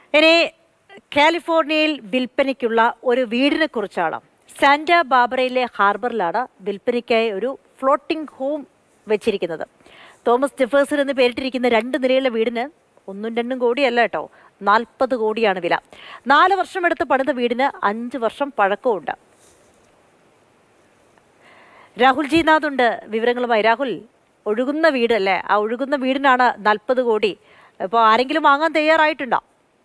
ഇനി കാലിഫോർണിയയിൽ വിൽപ്പനയ്ക്കുള്ള ഒരു വീടിനെ കുറിച്ചാണ് സാന്റ ബാബറയിലെ ഹാർബറിലാണ് വിൽപ്പനയ്ക്കായി ഒരു ഫ്ലോട്ടിംഗ് ഹോം വെച്ചിരിക്കുന്നത് തോമസ് ജെഫേഴ്സൺ എന്ന് പേരിട്ടിരിക്കുന്ന രണ്ട് നിലയുള്ള വീടിന് ഒന്നും രണ്ടും കോടിയല്ല കേട്ടോ നാൽപ്പത് കോടിയാണ് വില നാല് വർഷം എടുത്ത് പണിത വീടിന് അഞ്ച് വർഷം പഴക്കമുണ്ട് രാഹുൽ ജി നാഥ് ഉണ്ട് വിവരങ്ങളുമായി രാഹുൽ ഒഴുകുന്ന വീടല്ലേ ആ ഒഴുകുന്ന വീടിനാണ് നാൽപ്പത് കോടി ഇപ്പോൾ ആരെങ്കിലും വാങ്ങാൻ തയ്യാറായിട്ടുണ്ടോ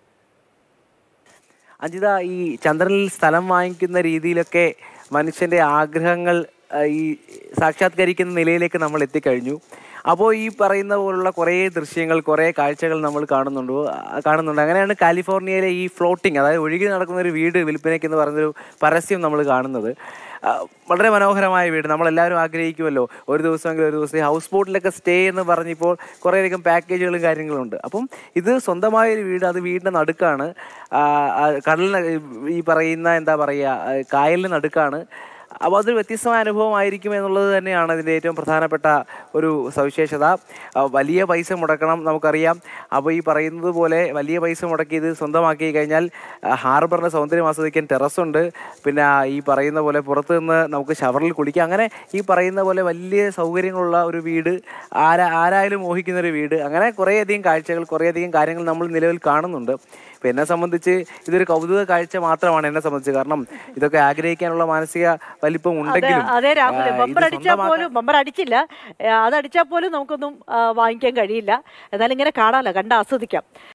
അജിത ഈ ചന്ദ്രനിൽ സ്ഥലം വാങ്ങിക്കുന്ന രീതിയിലൊക്കെ മനുഷ്യന്റെ ആഗ്രഹങ്ങൾ ആ, ഈ സാക്ഷാത്കരിക്കുന്ന നിലയിലേക്ക് നമ്മൾ എത്തിക്കഴിഞ്ഞു അപ്പോൾ ഈ പറയുന്ന പോലുള്ള കുറേ ദൃശ്യങ്ങൾ കുറേ കാഴ്ചകൾ നമ്മൾ കാണുന്നുണ്ട് ആ, കാണുന്നുണ്ട് അങ്ങനെയാണ് കാലിഫോർണിയയിലെ ഈ ഫ്ലോട്ടിംഗ് അതായത് ഒഴുകി നടക്കുന്ന ഒരു വീട് വിൽപ്പനയ്ക്ക് എന്ന് പറയുന്നൊരു പരസ്യം നമ്മൾ കാണുന്നത് ആ, വളരെ മനോഹരമായ വീട് നമ്മളെല്ലാവരും ആഗ്രഹിക്കുമല്ലോ ഒരു ദിവസമെങ്കിലും ഒരു ദിവസം ഹൗസ് ബോട്ടിലൊക്കെ സ്റ്റേ എന്ന് പറഞ്ഞപ്പോൾ കുറേയധികം പാക്കേജുകളും കാര്യങ്ങളുണ്ട് അപ്പം ഇത് സ്വന്തമായ ഒരു വീട് അത് വീടിൻ്റെ നടുക്കാണ് ആ, ആ, കടലിന് ഈ പറയുന്ന എന്താ പറയുക കായലിന് നടുക്കാണ് അപ്പോൾ അതൊരു വ്യത്യസ്തമായ അനുഭവമായിരിക്കും എന്നുള്ളത് തന്നെയാണ് ഇതിൻ്റെ ഏറ്റവും പ്രധാനപ്പെട്ട ഒരു സവിശേഷത ആ, വലിയ പൈസ മുടക്കണം നമുക്കറിയാം അപ്പോൾ ഈ പറയുന്നത് പോലെ വലിയ പൈസ മുടക്കി ഇത് സ്വന്തമാക്കി കഴിഞ്ഞാൽ ആ, ഹാർബറിൻ്റെ സൗന്ദര്യം ആസ്വദിക്കാൻ ടെറസുണ്ട് പിന്നെ ആ, ഈ പറയുന്ന പോലെ പുറത്ത് നിന്ന് നമുക്ക് ഷവറിൽ കുളിക്കാം അങ്ങനെ ഈ പറയുന്ന പോലെ വലിയ സൗകര്യങ്ങളുള്ള ഒരു വീട് ആരാ ആരായാലും മോഹിക്കുന്ന ഒരു വീട് അങ്ങനെ കുറേയധികം കാഴ്ചകൾ കുറേയധികം കാര്യങ്ങൾ നമ്മൾ നിലവിൽ കാണുന്നുണ്ട് ഇപ്പം എന്നെ സംബന്ധിച്ച് ഇതൊരു കൗതുക കാഴ്ച മാത്രമാണ് എന്നെ സംബന്ധിച്ച് കാരണം ഇതൊക്കെ ആഗ്രഹിക്കാനുള്ള മാനസിക വലിപ്പം അതെ ഉണ്ടെങ്കിലും അതെ രാഹുൽ ആ, ഇത് ബമ്പർ അടിച്ചാൽ സ്വന്തമാക്കാൻ- പോലും ബമ്പർ അടിച്ചില്ല അതടിച്ചാൽ പോലും നമുക്കൊന്നും ആ, വാങ്ങിക്കാൻ കഴിയില്ല എന്നാലും ഇങ്ങനെ കാണാമല്ലോ കണ്ട് ആസ്വദിക്കാം